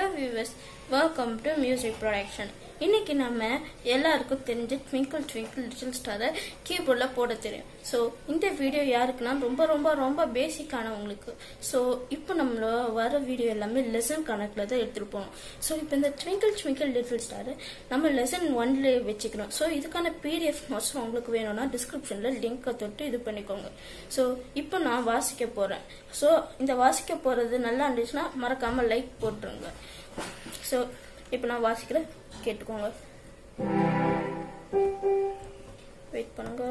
hello viewers welcome to music production இன்னைக்கு நம்ம எல்லாருக்கும் தெரிஞ்ச ட்விங்கிள் ட்விங்கிள் லிட்டில் ஸ்டாரை கீபோர்டில் போட தெரியும் ஸோ இந்த வீடியோ யாருக்குன்னா ரொம்ப ரொம்ப ரொம்ப பேசிக்கானவங்களுக்கு ஸோ இப்போ நம்மள வர வீடியோ எல்லாமே லெசன் கணக்கில் தான் எடுத்துகிட்டு போகணும் ஸோ இப்போ இந்த ட்விங்கிள் ட்விங்கிள் லிட்டில் ஸ்டாரை நம்ம லெசன் ஒன்ல வச்சுக்கணும் ஸோ இதுக்கான பிடிஎஃப் நோட்ஸ் உங்களுக்கு வேணும்னா டிஸ்கிரிப்ஷனில் லிங்கை தொட்டு இது பண்ணிக்கோங்க ஸோ இப்போ நான் வாசிக்க போகிறேன் ஸோ இந்த வாசிக்க போகிறது நல்லா இருந்துச்சுன்னா மறக்காமல் லைக் போட்டுருங்க ஸோ இப்போ நான் வாசிக்கிறேன் கேட்டுக்கோங்க வெயிட் பண்ணுங்க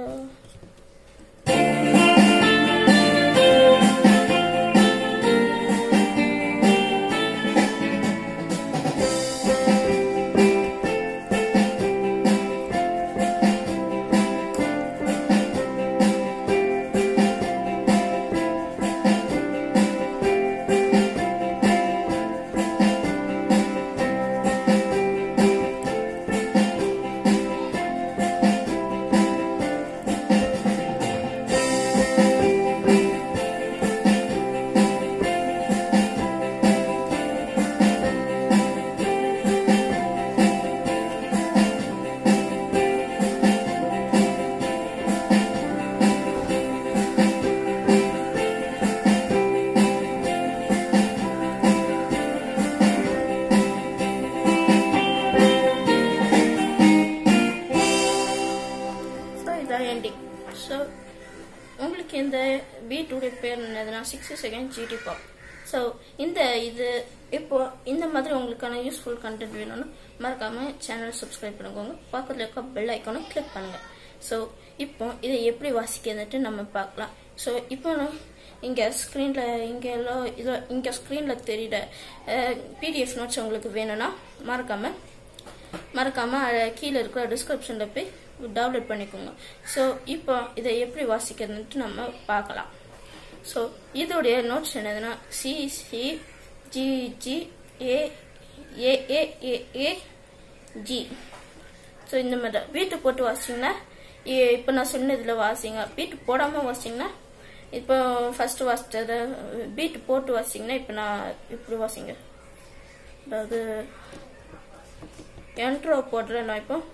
ஸோ இதான் எண்டிங் ஸோ உங்களுக்கு இந்த பீட்டுடைய பேர் என்னதுன்னா sixty second GD pop so இந்த இது இப்போ இந்த மாதிரி உங்களுக்கான யூஸ்ஃபுல் கண்டென்ட் வேணும்னா மறக்காம சேனல் சப்ஸ்கிரைப் பண்ணிக்கோங்க பக்கத்தில் இருக்க பெல் ஐக்கானை கிளிக் பண்ணுங்க ஸோ இப்போ இதை எப்படி வாசிக்கிறதுட்டு நம்ம பார்க்கலாம் ஸோ இப்போ நான் இங்கே ஸ்க்ரீனில் இங்கே எல்லாம் இதோ இங்கே ஸ்க்ரீனில் தெரியுற பிடிஎஃப் நோட்ஸ் உங்களுக்கு வேணும்னா மறக்காமல் மறக்காம அஹ், கீழே இருக்கிற டிஸ்கிரிப்ஷன்ல போய் டவுன்லோட் பண்ணிக்கோங்க ஸோ இப்போ இதை எப்படி வாசிக்கிறதுன்ட்டு நம்ம பார்க்கலாம் ஸோ இதோடைய நோட்ஸ் என்னதுன்னா C C G G A A A A A G so இந்த மாதிரி தான் வீட்டு போட்டு வாசிங்கன்னா இ- இப்போ நான் சொன்னதில் வாசிங்க பீட்டு போடாமல் வாசிங்கன்னா இப்போ ஃபர்ஸ்ட் வாசிச்சது பீட் போட்டு வாசிங்கன்னா இப்போ நான் இப்படி வாசிங்க அதாவது என்ட்ரோ போடுறேன் நான் இப்போ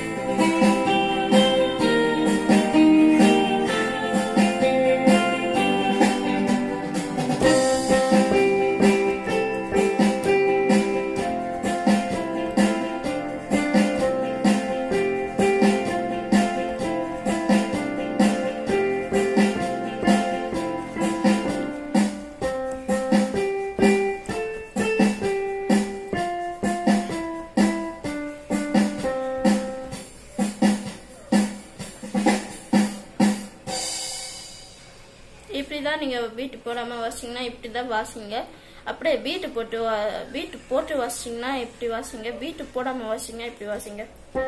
இப்படி தான் நீங்கள் பீட்டு போடாமல் வாசிங்கன்னா இப்படி தான் வாசிங்க அப்படியே பீட்டு போட்டு வா- பீட்டு போட்டு வாசிங்கன்னா இப்படி வாசிங்க பீட்டு போடாமல் வாசிங்க இப்படி வாசிங்க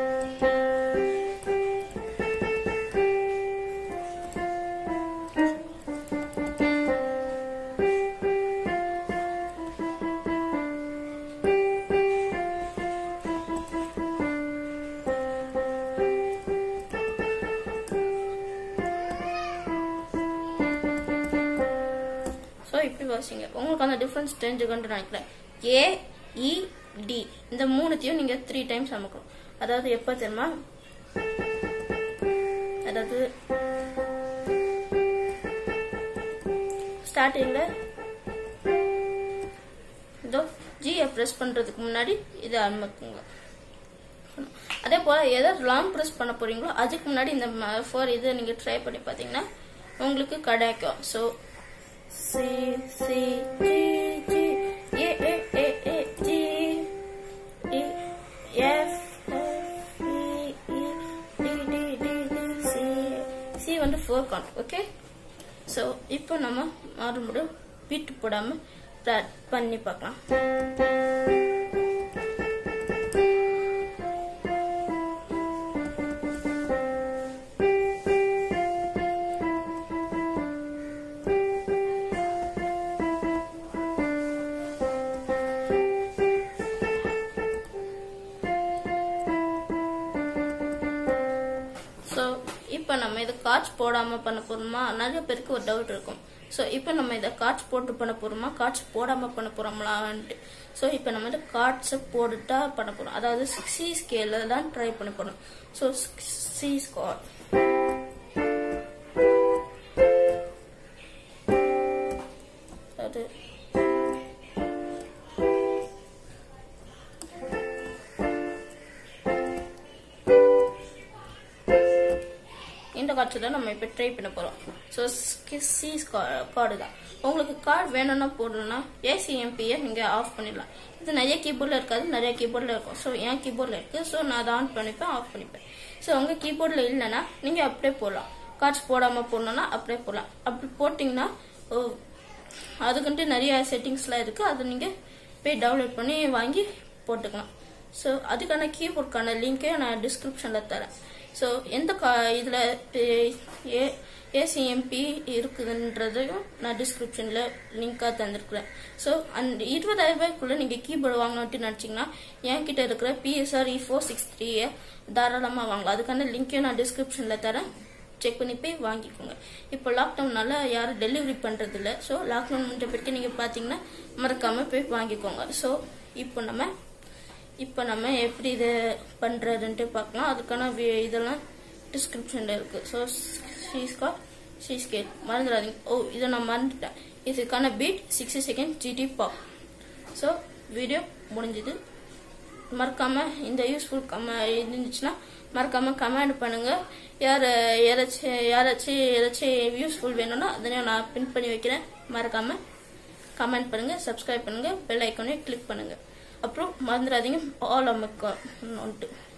ஸோ இப்படி வாசிங்க உங்களுக்கு அந்த டிஃப்ரென்ஸ் தெரிஞ்சுக்கணும்னு நினைக்கிறேன் ஏ இ டி இந்த மூணுத்தையும் நீங்க த்ரீ டைம்ஸ் அமுக்கணும் அதாவது எப்போ தெரியுமா அதாவது ஸ்டார்டிங்ல இதோ ஜியை ப்ரெஸ் பண்றதுக்கு முன்னாடி இதை அமுக்குங்க அதே போல எதை லாங் ப்ரெஸ் பண்ண போறீங்களோ அதுக்கு முன்னாடி இந்த ஃபோர் இதை நீங்க ட்ரை பண்ணி பார்த்தீங்கன்னா உங்களுக்கு கிடைக்கும் so C C G G A A A A G D F F E E D D D D C C வந்து ஃபோர் கவுண்ட் ஓகே ஸோ இப்போ நம்ம மறுபடியும் பீட் போடாம ப்ராட் பண்ணி பார்க்கலாம் ஸோ இப்போ நம்ம இது காட்ச் போடாம பண்ண போறோமா நிறைய பேருக்கு ஒரு டவுட் இருக்கும் ஸோ இப்போ நம்ம இதை கார்ட்ஸ் போட்டு பண்ண போகிறோமா கார்ட்ஸ் போடாமல் பண்ண போகிறோம்லான்ட்டு ஸோ இப்போ நம்ம வந்து கார்ட்ஸை போட்டுட்டா பண்ண போகிறோம் அதாவது சி ஸ்கேலில் தான் ட்ரை பண்ண போகிறோம் ஸோ சி ஸ்காட் அது இந்த கார்ட்ஸ் தான் நம்ம இப்போ ட்ரை பண்ண போகிறோம் ஸோ சி கார்டு தான் உங்களுக்கு கார்டு வேணும்னா போடணும்னா ஏசிஎம்பியை நீங்கள் ஆஃப் பண்ணிடலாம் இது நிறைய கீபோர்டில் இருக்காது நிறைய கீபோர்டில் இருக்கும் ஸோ என் கீபோர்டில் இருக்குது ஸோ நான் அதை ஆன் பண்ணிப்பேன் ஆஃப் பண்ணிப்பேன் ஸோ உங்கள் கீபோர்டில் இல்லைன்னா நீங்கள் அப்படியே போடலாம் கார்ட்ஸ் போடாமல் போடணும்னா அப்படியே போடலாம் அப்படி போட்டிங்கன்னா ஓ, அதுக்குன்ட்டு நிறைய செட்டிங்ஸ்லாம் இருக்குது அதை நீங்கள் போய் டவுன்லோட் பண்ணி வாங்கி போட்டுக்கலாம் ஸோ அதுக்கான கீபோர்டுக்கான லிங்க்கை நான் டிஸ்கிரிப்ஷனில் தரேன் ஸோ எந்த கா இதில் ஏ ஏசிஎம்பி இருக்குதுன்றதையும் நான் டிஸ்கிரிப்ஷனில் லிங்காக தந்திருக்கிறேன் ஸோ அந்த இருபதாயிரம் ரூபாய்க்குள்ளே நீங்கள் கீபோர்டு வாங்கணுன்ட்டு நினச்சிங்கன்னா என்கிட்ட இருக்கிற பிஎஸ்ஆர் இ ஃபோர் சிக்ஸ் த்ரீயை தாராளமாக வாங்கலாம் அதுக்கான லிங்க்கையும் நான் டிஸ்கிரிப்ஷனில் தரேன் செக் பண்ணி போய் வாங்கிக்கோங்க இப்போ லாக்டவுனால யாரும் டெலிவரி பண்ணுறது இல்லை ஸோ லாக்டவுன் முடிஞ்ச பிறகு நீங்கள் பார்த்தீங்கன்னா மறக்காமல் போய் வாங்கிக்கோங்க ஸோ இப்போ நம்ம இப்போ நம்ம எப்படி இது பண்ணுறதுன்ட்டு பார்க்கலாம் அதுக்கான வி- இதெல்லாம் டிஸ்கிரிப்ஷனில் இருக்குது ஸோ சீஸ்கா சீஸ்கேட் மறந்துடாதீங்க ஓ இதை நான் மறந்துட்டேன் இதுக்கான beat sixty second GD pop so video முடிஞ்சுது மறக்காம இந்த யூஸ்ஃபுல் கம இருந்துச்சுன்னா மறக்காம கமெண்ட் பண்ணுங்க யார் யாராச்சும் யாராச்சும் ஏதாச்சும் யூஸ்ஃபுல் வேணும்னா அதனையும் நான் பின் பண்ணி வைக்கிறேன் மறக்காம கமெண்ட் பண்ணுங்க சப்ஸ்கிரைப் பண்ணுங்க பெல் ஐக்கானே கிளிக் பண்ணுங்க அப்புறம் மறந்துடாதீங்க ஆல் அமக்கா